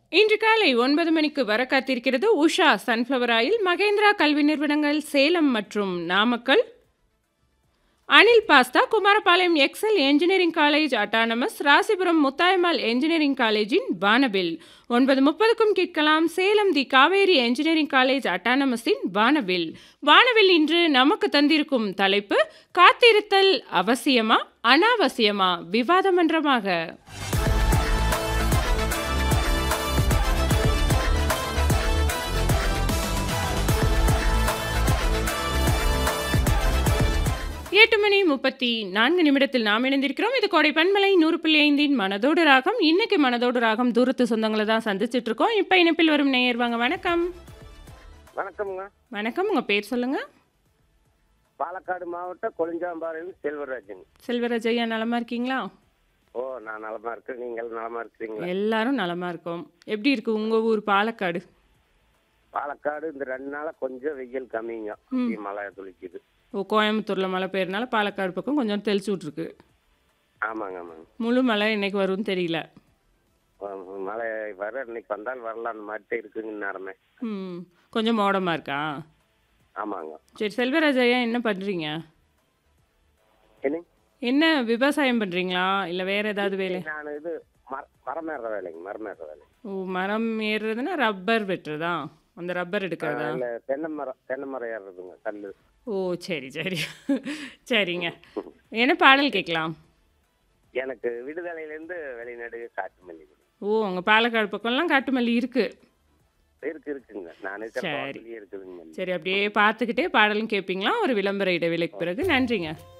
இன்று காலை ஒன்பது மணிக்கு வர காத்திருக்கிறது உஷா சன்ஃப்ளவர் ஆயில் மகேந்திரா கல்வி நிறுவனங்கள் சேலம் மற்றும் நாமக்கல் அனில் பாஸ்தா Kumarapalayam excel engineering college autonomous Rasipuram Muthayammal engineering காலேஜின் வானவில் ஒன்பது முப்பதுக்கும் கேட்கலாம் Salem the Kaveri engineering college அட்டானமஸின் வானவில் வானவில் இன்று நமக்கு தந்திருக்கும் தலைப்பு காத்திருத்தல் அவசியமா அனாவசியமா விவாதமன்றமாக எட்டு மணி முப்பத்தி நான்கு நிமிடத்தில் நாம் இணைந்திருக்கிறோம் இது கோடை பன்மலை நூறு புள்ளி ஐந்தின் மனதோடு ராகம் இன்னைக்கு மனதோடு ராகம் தூரத்து சொந்தங்களை தான் சந்திச்சிட்டு இருக்கோம் இப்போ இணைப்பில் வரும் நேயர் வாங்க வணக்கம் வணக்கம்ங்க வணக்கம் உங்க பேர் சொல்லுங்க பாலக்காடு மாவட்டம் கொளிஞ்சாம்பாறையில் செல்வராஜன் செல்வராஜ் ஐயா நலமா இருக்கீங்களா ஓ நான் நலமா இருக்கேன் நீங்கள் நலமா இருக்கிறீங்களா எல்லாரும் நலமா இருக்கோம் எப்படி இருக்கு உங்க ஊர் பாலக்காடு பாலக்காடு இந்த ரெண்டு நாளா கொஞ்சம் வெயில் கம்மிங்க இப்படி மழை துளிக்குது ஓ கோயம்புத்தூர்ல மழை பெய்யறனால பாலக்காடு பக்கம் கொஞ்சம் தெளிச்சு விட்ருக்கு ஆமாங்க ஆமாங்க முழு மழை இன்னைக்கு வரும்னு தெரியல ஆமா, மழை வர இன்னைக்கு வந்தால் வரலாம் அந்த மாதிரி இருக்குங்க நேரமே ம் கொஞ்சம் மோடமா இருக்கா ஆமாங்க சரி செல்வராஜ் ஐயா என்ன பண்றீங்க என்ன என்ன விவசாயம் பண்றீங்களா இல்ல வேற ஏதாவது வேலை நான் இது மர மரம் ஏறுற வேலைங்க மரம் ஏறுற வேலை ஓ மரம் ஏறுறதுன்னா ரப்பர் வெட்டுறதா அந்த ரப்பர் எடுக்கிறதா இல்லை தென்னை மரம் தென்னை மரம் ஏறுறதுங்க கல் ஓ சரி சரி சரிங்க என்ன பாடல் கேட்கலாம் எனக்கு விடுதலையிலேருந்து வெளிநாடு காட்டு மல்லி ஓ உங்க பாலக்காடு பக்கம்லாம் காட்டுமல்லி இருக்கு இருக்கு இருக்குங்க நான் இருக்கிற சரி. தோட்டத்திலேயே இருக்குதுங்க மல்லி சரி அப்படியே பார்த்துக்கிட்டே பாடலும் கேட்பீங்களா ஒரு விளம்பர இடைவேளைக்கு பிறகு நன்றிங்க